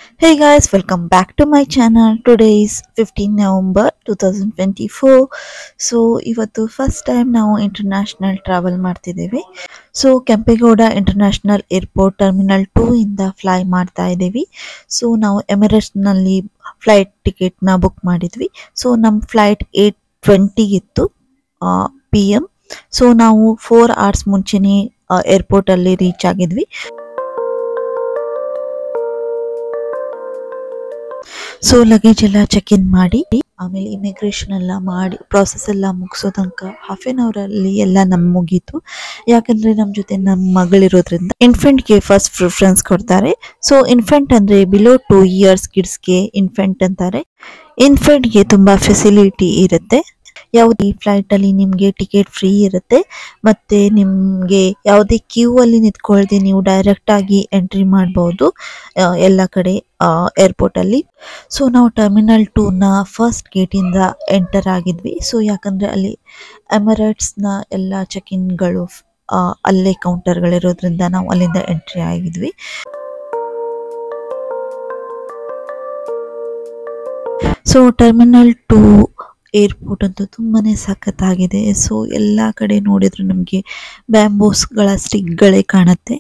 Hey guys, welcome back to my channel. Today is 15 November 2024. So ಇವತ್ತು first time ನಾವು international travel ಮಾಡ್ತಿದ್ದೀವಿ so Kempegowda international airport terminal two ಇಂದ fly ಮಾಡ್ತಾ ಇದ್ದೀವಿ so ನಾವು ಎಮಿರೇಟ್ಸ್ನಲ್ಲಿ ಫ್ಲೈಟ್ ಟಿಕೆಟ್ನ ಬುಕ್ ಮಾಡಿದ್ವಿ ಸೊ ನಮ್ಮ ಫ್ಲೈಟ್ ಏಟ್ ಟ್ವೆಂಟಿಗಿತ್ತು ಪಿ ಎಮ್ ಸೊ ನಾವು ಫೋರ್ ಅವರ್ಸ್ ಮುಂಚೆನೇ ಏರ್ಪೋರ್ಟಲ್ಲಿ ರೀಚ್ ಆಗಿದ್ವಿ ಸೊ ಲಗೇಜ್ ಎಲ್ಲ ಚೆಕ್ ಇನ್ ಮಾಡಿ ಆಮೇಲೆ ಇಮಿಗ್ರೇಷನ್ ಎಲ್ಲ ಮಾಡಿ ಪ್ರಾಸೆಸ್ ಎಲ್ಲ ಮುಗಿಸೋ ತನಕ ಹಾಫ್ ಎನ್ ಅವರ್ ಅಲ್ಲಿ ಎಲ್ಲ ನಮ್ ಮುಗೀತು ಯಾಕಂದ್ರೆ ನಮ್ ಜೊತೆ ನಮ್ ಮಗಳಿರೋದ್ರಿಂದ ಇನ್ಫೆಂಟ್ ಗೆ ಫಸ್ಟ್ ಪ್ರಿಫರೆನ್ಸ್ ಕೊಡ್ತಾರೆ ಸೊ ಇನ್ಫೆಂಟ್ ಅಂದ್ರೆ ಬಿಲೋ ಟೂ ಇಯರ್ಸ್ ಕಿಡ್ಸ್ಗೆ ಇನ್ಫೆಂಟ್ ಅಂತಾರೆ ಇನ್ಫೆಂಟ್ ಗೆ ತುಂಬಾ ಫೆಸಿಲಿಟಿ ಇರುತ್ತೆ ಯಾವುದೇ ಫ್ಲೈಟ್ ಅಲ್ಲಿ ನಿಮ್ಗೆ ಟಿಕೆಟ್ ಫ್ರೀ ಇರುತ್ತೆ ಮತ್ತೆ ನಿಮ್ಗೆ ಯಾವುದೇ ಕ್ಯೂ ಅಲ್ಲಿ ನಿಂತ್ಕೊಳ್ದೆ ನೀವು ಡೈರೆಕ್ಟ್ ಆಗಿ ಎಂಟ್ರಿ ಮಾಡಬಹುದು ಎಲ್ಲ ಕಡೆ ಏರ್ಪೋರ್ಟ್ ಅಲ್ಲಿ ಸೊ ನಾವು ಟರ್ಮಿನಲ್ ಟೂ ನ ಫಸ್ಟ್ ಗೇಟ್ ಇಂದ ಎಂಟರ್ ಆಗಿದ್ವಿ ಸೊ ಯಾಕಂದ್ರೆ ಅಲ್ಲಿ ಎಮಿರೇಟ್ಸ್ ನ ಎಲ್ಲ ಚೆಕ್ ಇನ್ಗಳು ಅಲ್ಲೇ ಕೌಂಟರ್ಗಳಿರೋದ್ರಿಂದ ನಾವು ಅಲ್ಲಿಂದ ಎಂಟ್ರಿ ಆಗಿದ್ವಿ ಸೊ ಟರ್ಮಿನಲ್ ಟೂ ಏರ್ಪೋರ್ಟ್ ಅಂತೂ ತುಂಬಾನೇ ಸಖತ್ತಾಗಿದೆ ಸೊ ಎಲ್ಲ ಕಡೆ ನೋಡಿದ್ರು ನಮಗೆ ಬ್ಯಾಂಬೋಸ್ಗಳ ಸ್ಟಿಕ್ಗಳೇ ಕಾಣುತ್ತೆ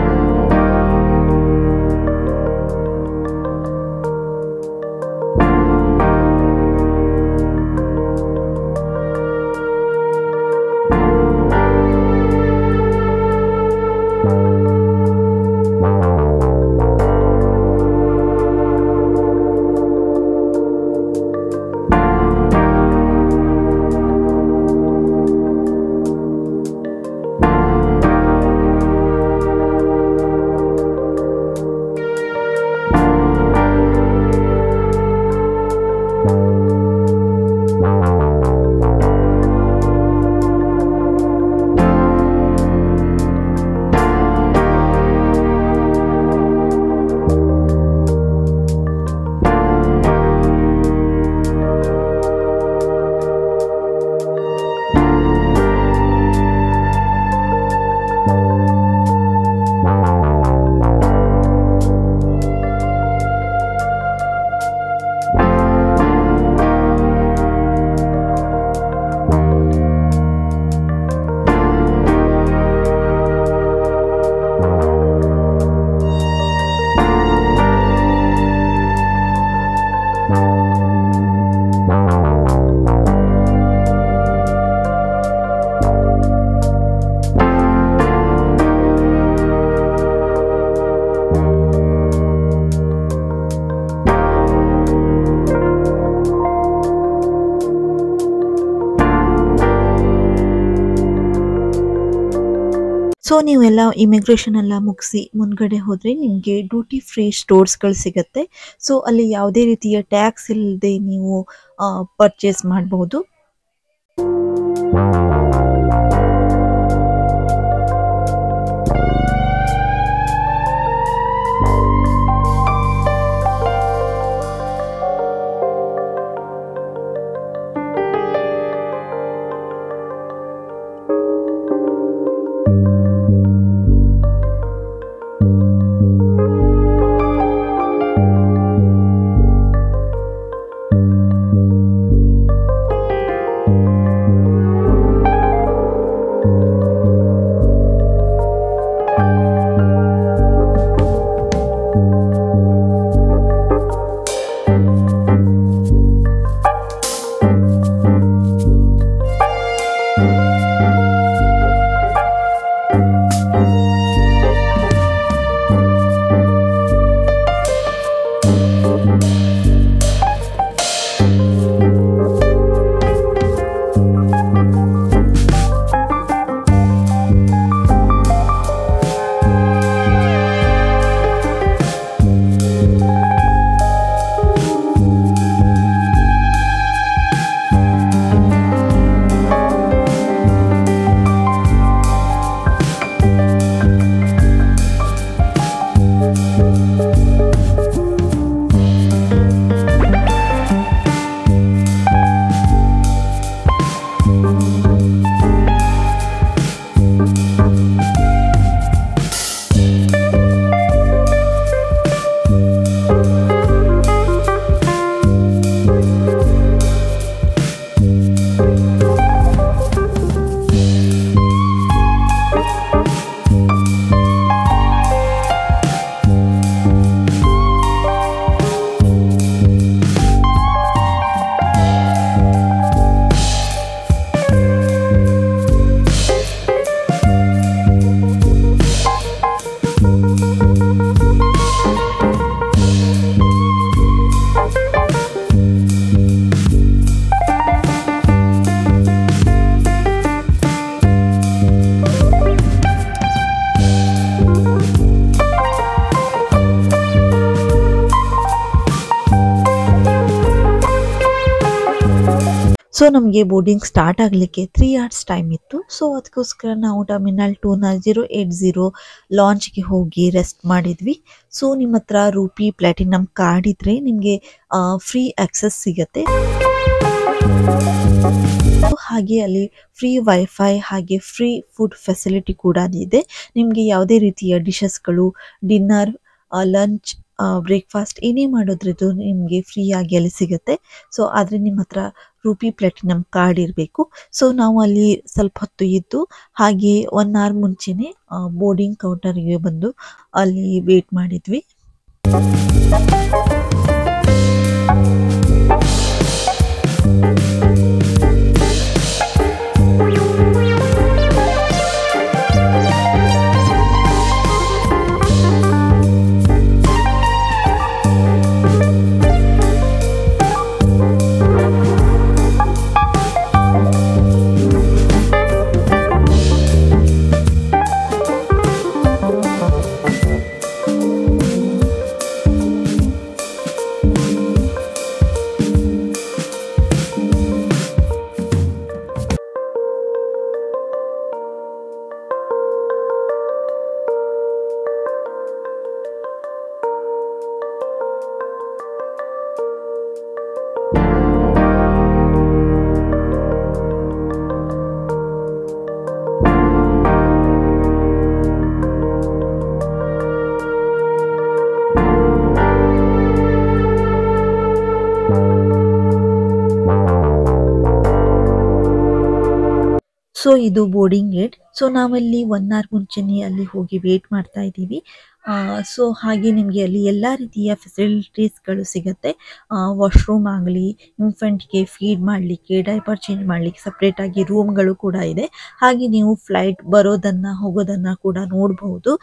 ಸೊ ನೀವೆಲ್ಲ ಇಮಿಗ್ರೇಷನ್ ಎಲ್ಲ ಮುಗಿಸಿ ಮುಂದ್ಗಡೆ ಹೋದ್ರೆ ನಿಮಗೆ ಡ್ಯೂಟಿ ಫ್ರೀ ಸ್ಟೋರ್ಸ್ಗಳು ಸಿಗುತ್ತೆ ಸೊ ಅಲ್ಲಿ ಯಾವುದೇ ರೀತಿಯ ಟ್ಯಾಕ್ಸ್ ಇಲ್ಲದೆ ನೀವು ಪರ್ಚೇಸ್ ಮಾಡಬಹುದು ಸೊ ನಮಗೆ ಬೋರ್ಡಿಂಗ್ ಸ್ಟಾರ್ಟ್ ಆಗಲಿಕ್ಕೆ ತ್ರೀ ಅವರ್ಸ್ ಟೈಮ್ ಇತ್ತು ಸೊ ಅದಕ್ಕೋಸ್ಕರ ನಾವು ಟರ್ಮಿನಲ್ ಟೂನ ಜೀರೋ ಏಟ್ ಜೀರೋ ಲಾಂಚ್ಗೆ ಹೋಗಿ ರೆಸ್ಟ್ ಮಾಡಿದ್ವಿ ಸೊ ನಿಮ್ಮ ಹತ್ರ ರೂಪಿ ಪ್ಲಾಟಿನಮ್ ಕಾರ್ಡ್ ಇದ್ರೆ ನಿಮಗೆ ಫ್ರೀ ಆಕ್ಸೆಸ್ ಸಿಗತ್ತೆ ಹಾಗೆ ಅಲ್ಲಿ ಫ್ರೀ ವೈಫೈ ಹಾಗೆ ಫ್ರೀ ಫುಡ್ ಫೆಸಿಲಿಟಿ ಕೂಡ ಇದೆ ನಿಮಗೆ ಯಾವುದೇ ರೀತಿಯ ಡಿಶಸ್ಗಳು ಡಿನ್ನರ್ ಲಂಚ್ ಬ್ರೇಕ್ಫಾಸ್ಟ್ ಏನೇ ಮಾಡೋದ್ರದ್ದು ನಿಮಗೆ ಫ್ರೀ ಆಗಿ ಅಲ್ಲಿ ಸಿಗುತ್ತೆ ಸೊ ಆದರೆ ನಿಮ್ಮ ಹತ್ರ ರೂಪಿ ಪ್ಲಾಟಿನಮ್ ಕಾರ್ಡ್ ಇರಬೇಕು ಸೊ ನಾವು ಅಲ್ಲಿ ಸ್ವಲ್ಪ ಹೊತ್ತು ಇದ್ದು ಹಾಗೆ ಒನ್ ಅವರ್ ಮುಂಚೆನೆ ಬೋರ್ಡಿಂಗ್ ಕೌಂಟರ್ಗೆ ಬಂದು ಅಲ್ಲಿ ವೇಟ್ ಮಾಡಿದ್ವಿ ಸೊ ಇದು ಬೋರ್ಡಿಂಗ್ ಗೇಟ್ ಸೊ ನಾವಲ್ಲಿ ಒನ್ ಅವರ್ ಮುಂಚೆನೆ ಅಲ್ಲಿ ಹೋಗಿ ವೇಟ್ ಮಾಡ್ತಾ ಇದ್ದೀವಿ ಸೊ ಹಾಗೆ ನಿಮಗೆ ಅಲ್ಲಿ ಎಲ್ಲ ರೀತಿಯ ಫೆಸಿಲಿಟೀಸ್ಗಳು ಸಿಗುತ್ತೆ ವಾಶ್ರೂಮ್ ಆಗಲಿ ಇನ್ಫೆಂಟ್ಗೆ ಫೀಡ್ ಮಾಡಲಿಕ್ಕೆ ಡೈಪರ್ ಚೇಂಜ್ ಮಾಡಲಿಕ್ಕೆ ಸಪ್ರೇಟಾಗಿ ರೂಮ್ಗಳು ಕೂಡ ಇದೆ ಹಾಗೆ ನೀವು ಫ್ಲೈಟ್ ಬರೋದನ್ನು ಹೋಗೋದನ್ನು ಕೂಡ ನೋಡಬಹುದು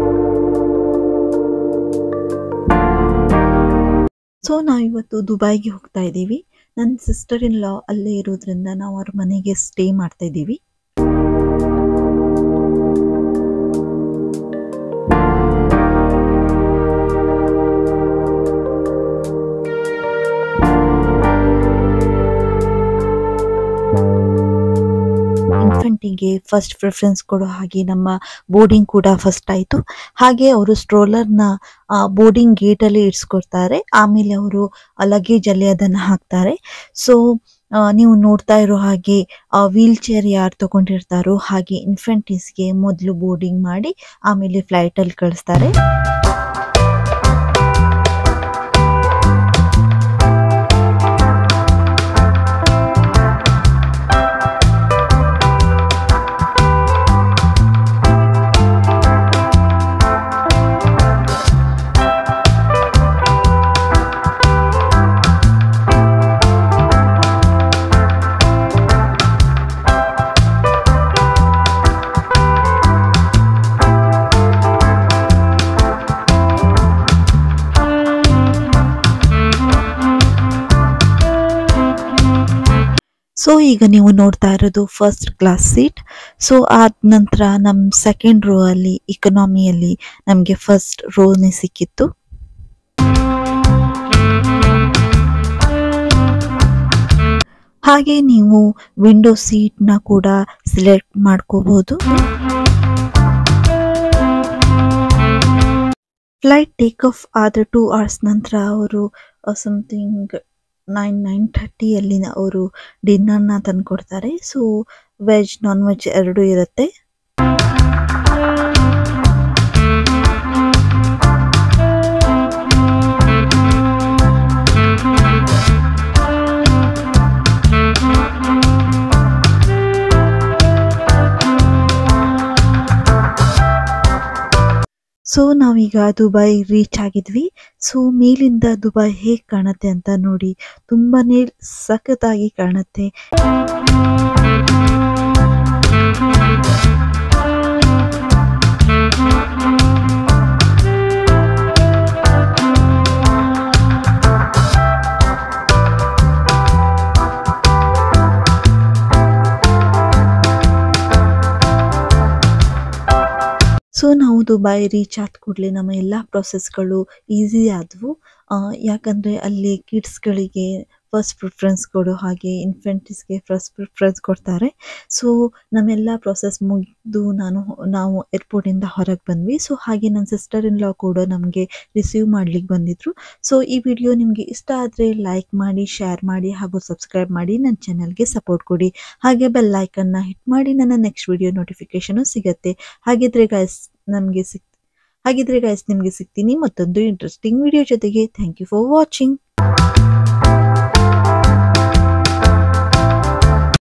ಸೊ ನಾವಿವತ್ತು ದುಬೈಗೆ ಹೋಗ್ತಾ ಇದ್ದೀವಿ ನನ್ನ ಸಿಸ್ಟರ್ ಇನ್ ಲಾ ಅಲ್ಲೇ ಇರೋದ್ರಿಂದ ನಾವು ಅವ್ರ ಮನೆಗೆ ಸ್ಟೇ ಮಾಡ್ತಾ ಇದ್ದೀವಿ ಇನ್ಫೆಂಟಿಗೆ ಫಸ್ಟ್ ಪ್ರಿಫರೆನ್ಸ್ ಕೊಡೋ ಹಾಗೆ ನಮ್ಮ ಬೋರ್ಡಿಂಗ್ ಕೂಡ ಫಸ್ಟ್ ಆಯಿತು ಹಾಗೆ ಅವರು ಸ್ಟ್ರೋಲರ್ನ ಬೋರ್ಡಿಂಗ್ ಗೇಟಲ್ಲಿ ಇಡ್ಸ್ಕೊಡ್ತಾರೆ ಆಮೇಲೆ ಅವರು ಲಗೇಜಲ್ಲಿ ಅದನ್ನು ಹಾಕ್ತಾರೆ ಸೊ ನೀವು ನೋಡ್ತಾ ಇರೋ ಹಾಗೆ ವೀಲ್ ಚೇರ್ ಯಾರು ತಗೊಂಡಿರ್ತಾರೋ ಹಾಗೆ ಇನ್ಫೆಂಟಿಸ್ಗೆ ಮೊದಲು ಬೋರ್ಡಿಂಗ್ ಮಾಡಿ ಆಮೇಲೆ ಫ್ಲೈಟಲ್ಲಿ ಕಳಿಸ್ತಾರೆ ಸೊ ಈಗ ನೀವು ನೋಡ್ತಾ ಇರೋದು ಫಸ್ಟ್ ಕ್ಲಾಸ್ ಸೀಟ್ ಸೊ ಆದ ನಂತರ ನಮ್ಮ ಸೆಕೆಂಡ್ ರೋ ಅಲ್ಲಿ ಇಕನಾಮಿಯಲ್ಲಿ ನಮಗೆ ಫಸ್ಟ್ ರೋನೇ ಸಿಕ್ಕಿತ್ತು ಹಾಗೆ ನೀವು ವಿಂಡೋ ಸೀಟ್ನ ಕೂಡ ಸಿಲೆಕ್ಟ್ ಮಾಡ್ಕೋಬಹುದು ಫ್ಲೈಟ್ ಟೇಕ್ ಆಫ್ ಆದ ಟೂ ಅವರ್ಸ್ ನಂತರ ಅವರು ಸಮಥಿಂಗ್ ನೈನ್ ನೈನ್ ಥರ್ಟಿಯಲ್ಲಿ ಅವರು ಡಿನ್ನರ್ನ ತಂದುಕೊಡ್ತಾರೆ ಸೊ ವೆಜ್ ನಾನ್ ವೆಜ್ ಎರಡೂ ಇರುತ್ತೆ ಸೊ ನಾವೀಗ ದುಬೈ ರೀಚ್ ಆಗಿದ್ವಿ ಸೊ ಮೇಲಿಂದ ದುಬೈ ಹೇಗೆ ಕಾಣುತ್ತೆ ಅಂತ ನೋಡಿ ತುಂಬಾನೇ ಸಖತ್ತಾಗಿ ಕಾಣುತ್ತೆ ಸೊ ನಾವು ದುಬೈ ರೀಚ್ ಆದ ಕೂಡಲೇ ನಮ್ಮ ಎಲ್ಲ ಪ್ರೊಸೆಸ್ಗಳು ಈಸಿ ಆದವು ಯಾಕಂದರೆ ಅಲ್ಲಿ ಕಿಡ್ಸ್ಗಳಿಗೆ ಫಸ್ಟ್ ಪ್ರಿಫರೆನ್ಸ್ ಕೊಡು ಹಾಗೆ ಇನ್ಫೆಂಟಿಸ್ಗೆ ಫಸ್ಟ್ ಪ್ರಿಫರೆನ್ಸ್ ಕೊಡ್ತಾರೆ ಸೊ ನಮ್ಮೆಲ್ಲ ಪ್ರೊಸೆಸ್ ಮುಗಿದು ನಾನು ನಾವು ಏರ್ಪೋರ್ಟಿಂದ ಹೊರಗೆ ಬಂದ್ವಿ ಸೊ ಹಾಗೆ ನನ್ನ ಸಿಸ್ಟರ್ ಇನ್ ಲಾ ಕೂಡ ನಮಗೆ ರಿಸೀವ್ ಮಾಡ್ಲಿಕ್ಕೆ ಬಂದಿದ್ರು ಸೊ ಈ ವಿಡಿಯೋ ನಿಮಗೆ ಇಷ್ಟ ಆದರೆ ಲೈಕ್ ಮಾಡಿ ಶೇರ್ ಮಾಡಿ ಹಾಗೂ ಸಬ್ಸ್ಕ್ರೈಬ್ ಮಾಡಿ ನನ್ನ ಚಾನಲ್ಗೆ ಸಪೋರ್ಟ್ ಕೊಡಿ ಹಾಗೆ ಬೆಲ್ ಐಕನ್ನ ಹಿಟ್ ಮಾಡಿ ನನ್ನ ನೆಕ್ಸ್ಟ್ ವಿಡಿಯೋ ನೋಟಿಫಿಕೇಶನು ಸಿಗತ್ತೆ ಹಾಗಿದ್ರೆ ಗೈಸ್ ನಮಗೆ ಸಿಕ್ ಹಾಗಿದ್ರೆ ಗೈಸ್ ನಿಮಗೆ ಸಿಗ್ತೀನಿ ಮತ್ತೊಂದು ಇಂಟ್ರೆಸ್ಟಿಂಗ್ ವಿಡಿಯೋ ಜೊತೆಗೆ ಥ್ಯಾಂಕ್ ಯು ಫಾರ್ ವಾಚಿಂಗ್